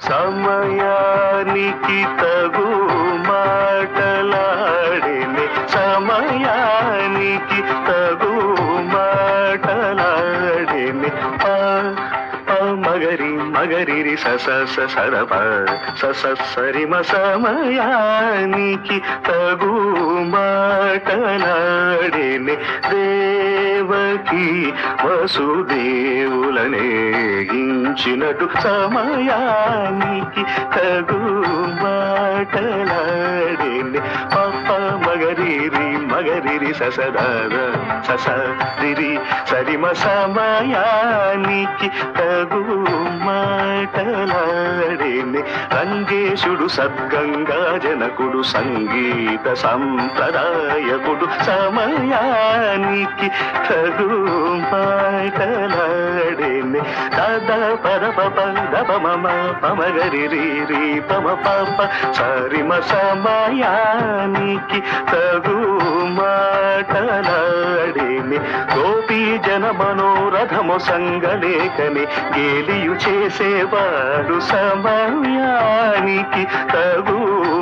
సమయానికి తగు మాటలాడిని సమయానికి తగు మాటలాడిని ఆ ఆ మగరి మగరిరి స స స సరప స స సరిమ సమయానికి తగు మాటలాడిని దేవకి వసుదేవులనే గించినట్టు సమయానికి తగు మాటలాడిని పప్ప మగరిరి మగరిరి ససదాద ససరిరి సరిమ సమయానికి తగు మాటలాడిని రంగేశుడు సద్గంగా జనకుడు సంగీత సంప్రదాయకుడు సమయానికి తగు మాటలాడిని దద పద పప దప మమ పమగరి రి రి పమ పప సరిమ సమయానికి తగు మాటలాడిని గోపీ జన మనోరథము సంగలేకని గేలియు చేసేవాడు సమయానికి తగు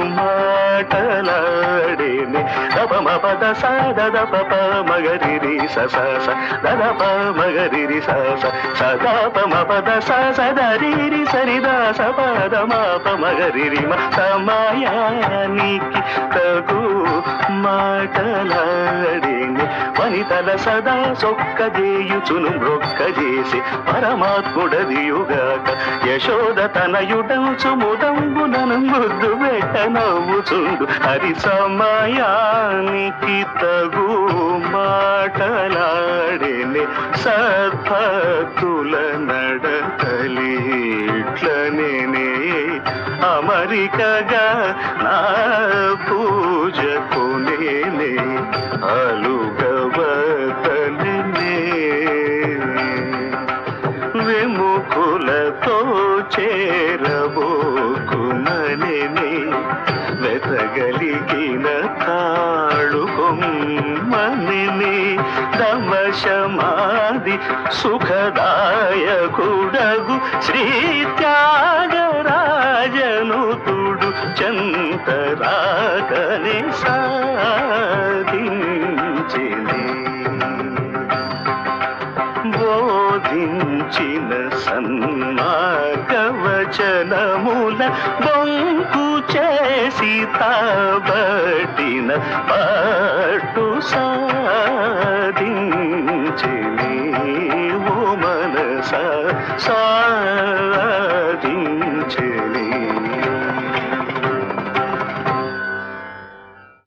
మాటలాడిని దపమ పద సద పప మగరి రి స స స దద ప మగరి రి స స సదా పమ పద స సదరి రి సరి ద స పద మ ప మగరి రి మ సమయానికి తగు మాటలాడిని వనితల సదా సొక్క చేయుచును మ్రొక్క చేసి పరమాత్ముడదియుగాక యశోద తనయుడంచు ముదంబునను ముద్దు పెట్ట నవ్వుచుండు హరి సమయానికి తగు మాటలాడిని సద్భక్తుల నడకలిట్లనే అమరికగా నా పూజ కొనేనే అలుగవతనే విముఖులతో చేరబోకుననే వెతగలిగిన తాళుకొమ్మని దమశమాది సుఖదాయకుడగు శ్రీ త్యాగరాజనుతుడు చంతరాకని సాధించిని బోధించిన సన్మార్గవచనముల బొంకు చేసి తాబట్టిన పట్టు సాధించిని ఓ మనస సాధించిని